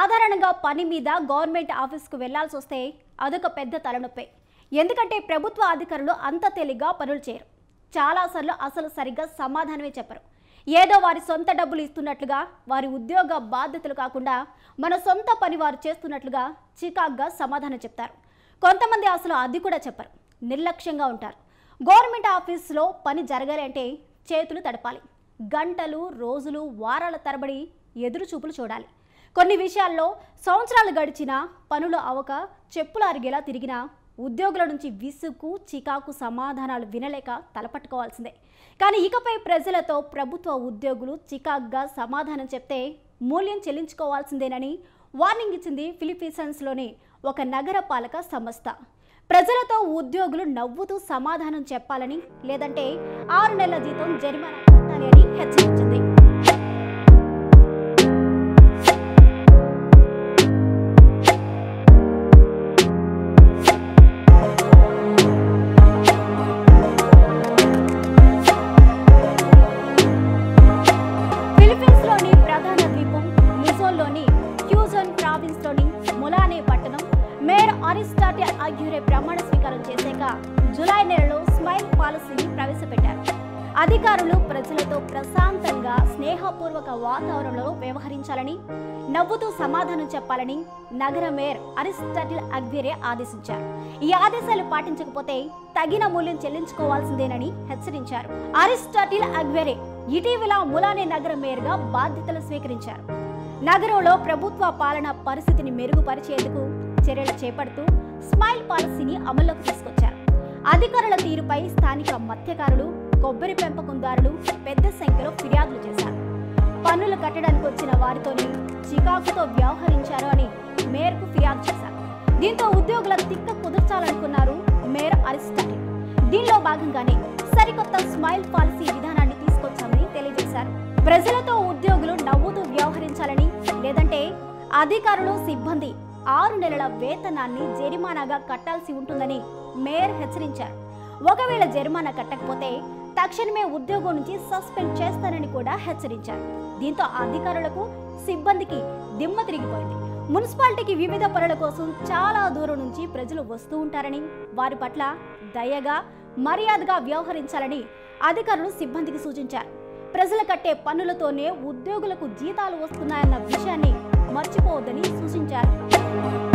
సాధారణంగా పని మీద గవర్నమెంట్ ఆఫీస్కు వెళ్లాల్సి వస్తే అదొక పెద్ద తలనొప్పే ఎందుకంటే ప్రభుత్వ అధికారులు అంత తేలిగ్గా పనులు చేయరు చాలాసార్లు అసలు సరిగ్గా సమాధానమే చెప్పరు ఏదో వారి సొంత డబ్బులు ఇస్తున్నట్లుగా వారి ఉద్యోగ బాధ్యతలు కాకుండా మన సొంత పని వారు చేస్తున్నట్లుగా చికాగ్గా సమాధానం చెప్తారు కొంతమంది అసలు అది కూడా చెప్పరు నిర్లక్ష్యంగా ఉంటారు గవర్నమెంట్ ఆఫీసులో పని జరగాలి అంటే చేతులు తడపాలి గంటలు రోజులు వారాల తరబడి ఎదురు చూపులు చూడాలి కొన్ని విషయాల్లో సంవత్సరాలు గడిచినా పనులు అవక చెప్పులు అరిగేలా తిరిగినా ఉద్యోగుల నుంచి విసుగు చికాకు సమాధానాలు వినలేక తలపట్టుకోవాల్సిందే కానీ ఇకపై ప్రజలతో ప్రభుత్వ ఉద్యోగులు చికాగ్గా సమాధానం చెప్తే మూల్యం చెల్లించుకోవాల్సిందేనని వార్నింగ్ ఇచ్చింది ఫిలిపీన్స్లోని ఒక నగర పాలక సంస్థ ప్రజలతో ఉద్యోగులు నవ్వుతూ సమాధానం చెప్పాలని లేదంటే ఆరు నెలల జీతం జరిమానా కట్టాలి అని హెచ్చరించింది ఫిలిప్పీన్స్లోని ప్రధాన ద్వీపం లుజోన్లోని క్యూజన్ ప్రావిన్స్లోని ములానే పట్టణం మేయర్ అరిస్టాటిల్ అగ్యూరే ప్రమాణ స్వీకారం చేశాక జూలై నెలలో స్మైల్ పాలసీని ప్రవేశపెట్టారు అధికారులు ప్రజలతో ప్రశాంతంగా స్నేహపూర్వక వాతావరణంలో వ్యవహరించాలని నవ్వుతూ సమాధానం చెప్పాలని నగర మేయర్ అరిస్టాటిల్ అగ్వేరే ఆదేశించారు ఈ ఆదేశాలు పాటించకపోతే తగిన మూల్యం చెల్లించుకోవాల్సిందేనని హెచ్చరించారు అరిస్టాటిల్ అగ్వేరే ఇటీవల ములానే నగర మేయర్గా బాధ్యతలు స్వీకరించారు నగరంలో ప్రభుత్వ పాలన పరిస్థితిని మెరుగుపరిచేందుకు చర్యలు చేపడుతూ స్మైల్ పాలసీని అమల్లోకి తీసుకొచ్చారు అధికారుల తీరుపై స్థానిక మత్స్యకారులు కొబ్బరి పెంపకందారులు పెద్ద సంఖ్యలో ఫిర్యాదులు చేశారు పన్నులు కట్టడానికి వచ్చిన వారితోనే చికాకుతో వ్యవహరించారు అని మేయర్కు ఫిర్యాదు చేశారు దీంతో ఉద్యోగుల తిక్క కుదర్చాలనుకున్నారు మేయర్ అరిస్టాటిల్ దీనిలో భాగంగానే సరికొత్త స్మైల్ పాలసీ విధానాన్ని తీసుకొచ్చామని తెలియజేశారు ప్రజలతో ఉద్యోగులు నవ్వుతూ వ్యవహరించాలని లేదంటే అధికారులు సిబ్బంది ఆరు నెలల వేతనాన్ని జరిమానాగా కట్టాల్సి ఉంటుందని మేయర్ హెచ్చరించారు ఒకవేళ జరిమానా కట్టకపోతే తక్షణమే ఉద్యోగం నుంచి సస్పెండ్ చేస్తానని కూడా హెచ్చరించారు దీంతో అధికారులకు సిబ్బందికి దిమ్మ తిరిగిపోయింది మున్సిపాలిటీకి వివిధ పనుల కోసం చాలా దూరం నుంచి ప్రజలు వస్తూ ఉంటారని వారి పట్ల దయగా మర్యాదగా వ్యవహరించాలని అధికారులు సిబ్బందికి సూచించారు ప్రజలు కట్టే పన్నులతోనే ఉద్యోగులకు జీతాలు వస్తున్నాయన్న విషయాన్ని మర్చిపోవద్దని సూచించారు